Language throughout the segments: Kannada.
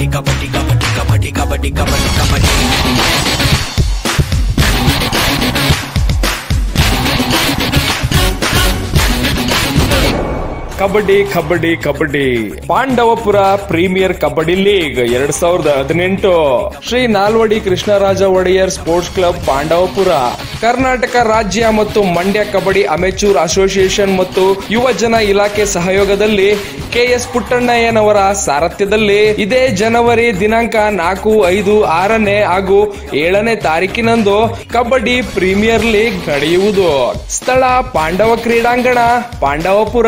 ಕಬಡ್ಡಿ ಕಬಡ್ಡಿ ಕಬಡ್ಡಿ ಕಬಡ್ಡಿ ಕಬಡ್ಡಿ ಕಬಡ್ಡಿ ಕಬಡ್ಡಿ ಕಬಡ್ಡಿ ಕಬಡ್ಡಿ ಕಬಡ್ಡಿ ಪಾಂಡವಪುರ ಪ್ರೀಮಿಯರ್ ಕಬಡ್ಡಿ ಲೀಗ್ ಎರಡ್ ಸಾವಿರದ ಹದಿನೆಂಟು ಶ್ರೀ ನಾಲ್ವಡಿ ಕೃಷ್ಣರಾಜ ಒಡೆಯರ್ ಸ್ಪೋರ್ಟ್ಸ್ ಕ್ಲಬ್ ಪಾಂಡವಪುರ ಕರ್ನಾಟಕ ರಾಜ್ಯ ಮತ್ತು ಮಂಡ್ಯ ಕಬಡ್ಡಿ ಅಮೆಚೂರ್ ಅಸೋಸಿಯೇಷನ್ ಮತ್ತು ಯುವ ಜನ ಇಲಾಖೆ ಸಹಯೋಗದಲ್ಲಿ ಕೆಎಸ್ ಪುಟ್ಟಣ್ಣಯ್ಯನವರ ಸಾರಥ್ಯದಲ್ಲಿ ಇದೇ ಜನವರಿ ದಿನಾಂಕ ನಾಲ್ಕು ಐದು ಆರನೇ ಹಾಗೂ ಏಳನೇ ತಾರೀಕಿನಂದು ಕಬಡ್ಡಿ ಪ್ರೀಮಿಯರ್ ಲೀಗ್ ನಡೆಯುವುದು ಸ್ಥಳ ಪಾಂಡವ ಕ್ರೀಡಾಂಗಣ ಪಾಂಡವಪುರ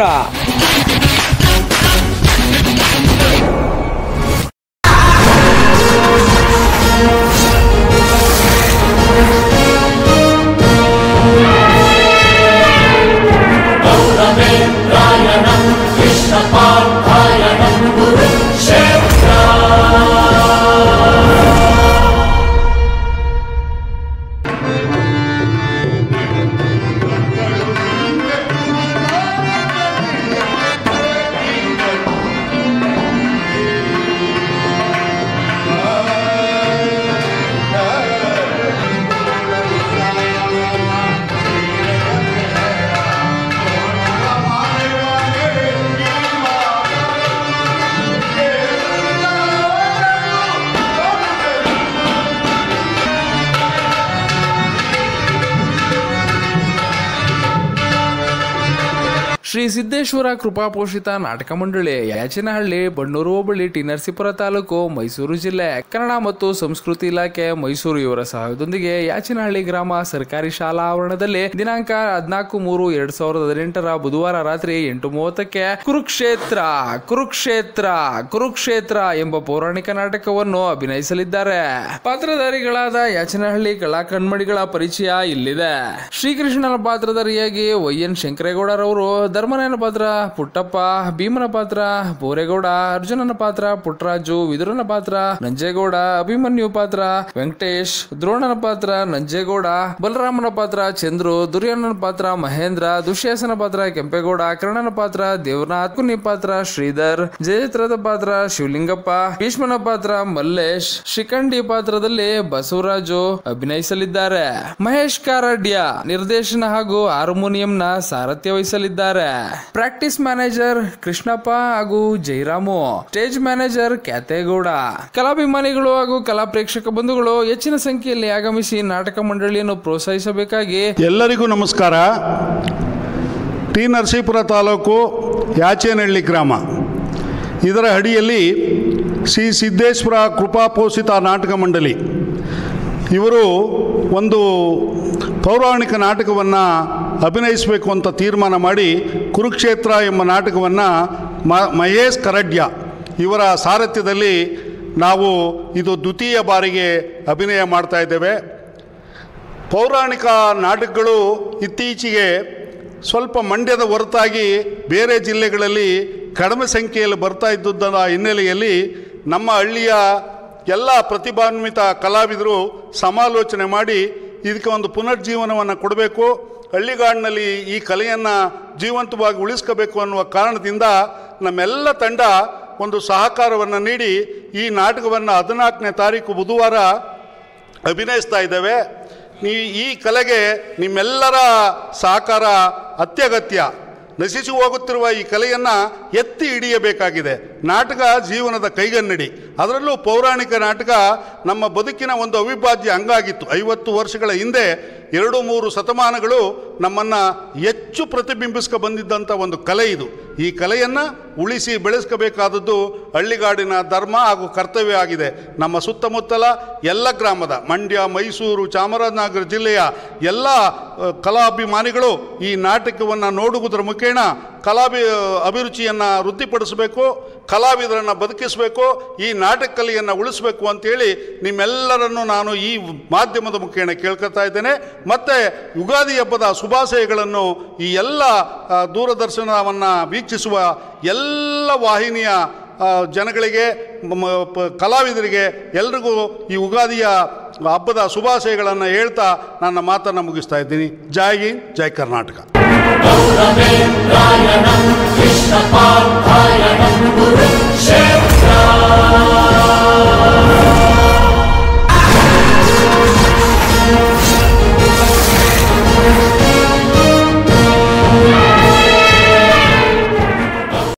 ಶ್ರೀ ಸಿದ್ದೇಶ್ವರ ಕೃಪಾಪೋಷಿತ ನಾಟಕ ಮಂಡಳಿ ಯಾಚನಹಳ್ಳಿ ಬಣ್ಣೂರು ಹೋಬಳಿ ಟಿ ನರಸೀಪುರ ತಾಲೂಕು ಮೈಸೂರು ಜಿಲ್ಲೆ ಕನ್ನಡ ಮತ್ತು ಸಂಸ್ಕೃತಿ ಇಲಾಖೆ ಮೈಸೂರು ಇವರ ಸಹಾಯದೊಂದಿಗೆ ಯಾಚನಹಳ್ಳಿ ಗ್ರಾಮ ಸರ್ಕಾರಿ ಶಾಲಾ ಆವರಣದಲ್ಲಿ ದಿನಾಂಕ ಹದಿನಾಲ್ಕು ಮೂರು ಎರಡ್ ಸಾವಿರದ ಹದಿನೆಂಟರ ಬುಧವಾರ ರಾತ್ರಿ ಎಂಟು ಮೂವತ್ತಕ್ಕೆ ಕುರುಕ್ಷೇತ್ರ ಕುರುಕ್ಷೇತ್ರ ಕುರುಕ್ಷೇತ್ರ ಎಂಬ ಪೌರಾಣಿಕ ನಾಟಕವನ್ನು ಅಭಿನಯಿಸಲಿದ್ದಾರೆ ಪಾತ್ರಧಾರಿಗಳಾದ ಯಾಚನಹಳ್ಳಿ ಕಲಾ ಕಣ್ಮಣಿಗಳ ಪರಿಚಯ ಇಲ್ಲಿದೆ ಶ್ರೀಕೃಷ್ಣನ ಪಾತ್ರಧಾರಿಯಾಗಿ ವೈ ಎನ್ ಶಂಕರೇಗೌಡರವರು ಧರ್ಮರಾಯನ ಪಾತ್ರ ಪುಟ್ಟಪ್ಪ ಭೀಮನ ಪಾತ್ರ ಬೋರೇಗೌಡ ಅರ್ಜುನನ ಪಾತ್ರ ಪುಟ್ಟರಾಜು ವಿದುರನ ಪಾತ್ರ ನಂಜೇಗೌಡ ಅಭಿಮನ್ಯು ಪಾತ್ರ ವೆಂಕಟೇಶ್ ದ್ರೋಣನ ಪಾತ್ರ ನಂಜೇಗೌಡ ಬಲರಾಮನ ಪಾತ್ರ ಚಂದ್ರು ದುರ್ಯೋಧನನ ಪಾತ್ರ ಮಹೇಂದ್ರ ದುಶ್ಯಾಸನ ಪಾತ್ರ ಕೆಂಪೇಗೌಡ ಕರ್ಣನ ಪಾತ್ರ ದೇವನಾಥ್ ಕುನಿ ಪಾತ್ರ ಶ್ರೀಧರ್ ಜಯತ್ರದ ಪಾತ್ರ ಶಿವಲಿಂಗಪ್ಪ ಭೀಷ್ಮನ ಪಾತ್ರ ಮಲ್ಲೇಶ್ ಶಿಖಂಡಿ ಪಾತ್ರದಲ್ಲಿ ಬಸವರಾಜು ಅಭಿನಯಿಸಲಿದ್ದಾರೆ ಮಹೇಶ್ ಕಾರಡ್ಯ ನಿರ್ದೇಶನ ಹಾಗೂ ಹಾರ್ಮೋನಿಯಂನ ಸಾರಥ್ಯ ವಹಿಸಲಿದ್ದಾರೆ ಪ್ರಾಕ್ಟೀಸ್ ಮ್ಯಾನೇಜರ್ ಕೃಷ್ಣಪ್ಪ ಹಾಗೂ ಜೈರಾಮು ಸ್ಟೇಜ್ ಮ್ಯಾನೇಜರ್ ಕ್ಯಾತೇಗೌಡ ಕಲಾಭಿಮಾನಿಗಳು ಹಾಗೂ ಕಲಾ ಪ್ರೇಕ್ಷಕ ಬಂಧುಗಳು ಹೆಚ್ಚಿನ ಸಂಖ್ಯೆಯಲ್ಲಿ ಆಗಮಿಸಿ ನಾಟಕ ಮಂಡಳಿಯನ್ನು ಪ್ರೋತ್ಸಾಹಿಸಬೇಕಾಗಿ ಎಲ್ಲರಿಗೂ ನಮಸ್ಕಾರ ಟಿ ನರಸೀಪುರ ತಾಲೂಕು ಯಾಚೇನಹಳ್ಳಿ ಗ್ರಾಮ ಇದರ ಅಡಿಯಲ್ಲಿ ಶ್ರೀ ಸಿದ್ದೇಶ್ವರ ಕೃಪಾಪೋಷಿತ ನಾಟಕ ಮಂಡಳಿ ಇವರು ಒಂದು ಪೌರಾಣಿಕ ನಾಟಕವನ್ನು ಅಭಿನಯಿಸಬೇಕು ಅಂತ ತೀರ್ಮಾನ ಮಾಡಿ ಕುರುಕ್ಷೇತ್ರ ಎಂಬ ನಾಟಕವನ್ನು ಮ ಮಹೇಶ್ ಕರಡ್ಯ ಇವರ ಸಾರಥ್ಯದಲ್ಲಿ ನಾವು ಇದು ದ್ವಿತೀಯ ಬಾರಿಗೆ ಅಭಿನಯ ಮಾಡ್ತಾ ಇದ್ದೇವೆ ಪೌರಾಣಿಕ ನಾಟಕಗಳು ಇತ್ತೀಚೆಗೆ ಸ್ವಲ್ಪ ಮಂಡ್ಯದ ಹೊರತಾಗಿ ಬೇರೆ ಜಿಲ್ಲೆಗಳಲ್ಲಿ ಕಡಿಮೆ ಸಂಖ್ಯೆಯಲ್ಲಿ ಬರ್ತಾ ಇದ್ದುದರ ಹಿನ್ನೆಲೆಯಲ್ಲಿ ನಮ್ಮ ಹಳ್ಳಿಯ ಎಲ್ಲ ಪ್ರತಿಭಾನ್ವಿತ ಕಲಾವಿದರು ಸಮಾಲೋಚನೆ ಮಾಡಿ ಇದಕ್ಕೆ ಒಂದು ಪುನರ್ಜೀವನವನ್ನು ಕೊಡಬೇಕು ಹಳ್ಳಿಗಾಡಿನಲ್ಲಿ ಈ ಕಲೆಯನ್ನು ಜೀವಂತವಾಗಿ ಉಳಿಸ್ಕೋಬೇಕು ಅನ್ನುವ ಕಾರಣದಿಂದ ನಮ್ಮೆಲ್ಲ ತಂಡ ಒಂದು ಸಹಕಾರವನ್ನು ನೀಡಿ ಈ ನಾಟಕವನ್ನು ಹದಿನಾಲ್ಕನೇ ತಾರೀಕು ಬುಧವಾರ ಅಭಿನಯಿಸ್ತಾ ಇದ್ದೇವೆ ನೀ ಈ ಕಲೆಗೆ ನಿಮ್ಮೆಲ್ಲರ ಸಹಕಾರ ಅತ್ಯಗತ್ಯ ನಶಿಸಿ ಹೋಗುತ್ತಿರುವ ಈ ಕಲೆಯನ್ನು ಎತ್ತಿ ಹಿಡಿಯಬೇಕಾಗಿದೆ ನಾಟಕ ಜೀವನದ ಕೈಗನ್ನಡಿ ಅದರಲ್ಲೂ ಪೌರಾಣಿಕ ನಾಟಕ ನಮ್ಮ ಬದುಕಿನ ಒಂದು ಅವಿಭಾಜ್ಯ ಅಂಗಾಗಿತ್ತು ಐವತ್ತು ವರ್ಷಗಳ ಹಿಂದೆ ಎರಡು ಮೂರು ಶತಮಾನಗಳು ನಮ್ಮನ್ನು ಹೆಚ್ಚು ಪ್ರತಿಬಿಂಬಿಸ್ಕೊ ಬಂದಿದ್ದಂಥ ಒಂದು ಕಲೆ ಇದು ಈ ಕಲೆಯನ್ನು ಉಳಿಸಿ ಬೆಳೆಸ್ಕೋಬೇಕಾದದ್ದು ಹಳ್ಳಿಗಾಡಿನ ಧರ್ಮ ಹಾಗೂ ಕರ್ತವ್ಯ ಆಗಿದೆ ನಮ್ಮ ಸುತ್ತಮುತ್ತಲ ಎಲ್ಲ ಗ್ರಾಮದ ಮಂಡ್ಯ ಮೈಸೂರು ಚಾಮರಾಜನಗರ ಜಿಲ್ಲೆಯ ಎಲ್ಲ ಅ, ಕಲಾಭಿಮಾನಿಗಳು ಈ ನಾಟಕವನ್ನು ನೋಡುವುದರ ಮುಖೇನ ಕಲಾಭಿ ಅಭಿರುಚಿಯನ್ನು ವೃದ್ಧಿಪಡಿಸಬೇಕು ಕಲಾವಿದರನ್ನು ಬದುಕಿಸಬೇಕು ಈ ನಾಟಕ ಕಲೆಯನ್ನು ಉಳಿಸಬೇಕು ಅಂತೇಳಿ ನಿಮ್ಮೆಲ್ಲರನ್ನು ನಾನು ಈ ಮಾಧ್ಯಮದ ಮುಖೇನ ಕೇಳ್ಕೊತಾ ಇದ್ದೇನೆ ಮತ್ತು ಯುಗಾದಿ ಹಬ್ಬದ ಶುಭಾಶಯಗಳನ್ನು ಈ ಎಲ್ಲ ಆ, ದೂರದರ್ಶನವನ್ನು ವೀಕ್ಷಿಸುವ ಎಲ್ಲ ವಾಹಿನಿಯ ಆ, ಜನಗಳಿಗೆ ಮ- ಮ- ಪ- ಕಲಾವಿದರಿಗೆ ಎಲ್ರಿಗೂ ಈ ಯುಗಾದಿಯ ಹಬ್ಬದ ಶುಭಾಶಯಗಳನ್ನು ಹೇಳ್ತಾ ನನ್ನ ಮಾತನ್ನು ಮುಗಿಸ್ತಾ ಇದ್ದೀನಿ ಜೈ ಹಿಂದ್ ಜೈ ಕರ್ನಾಟಕ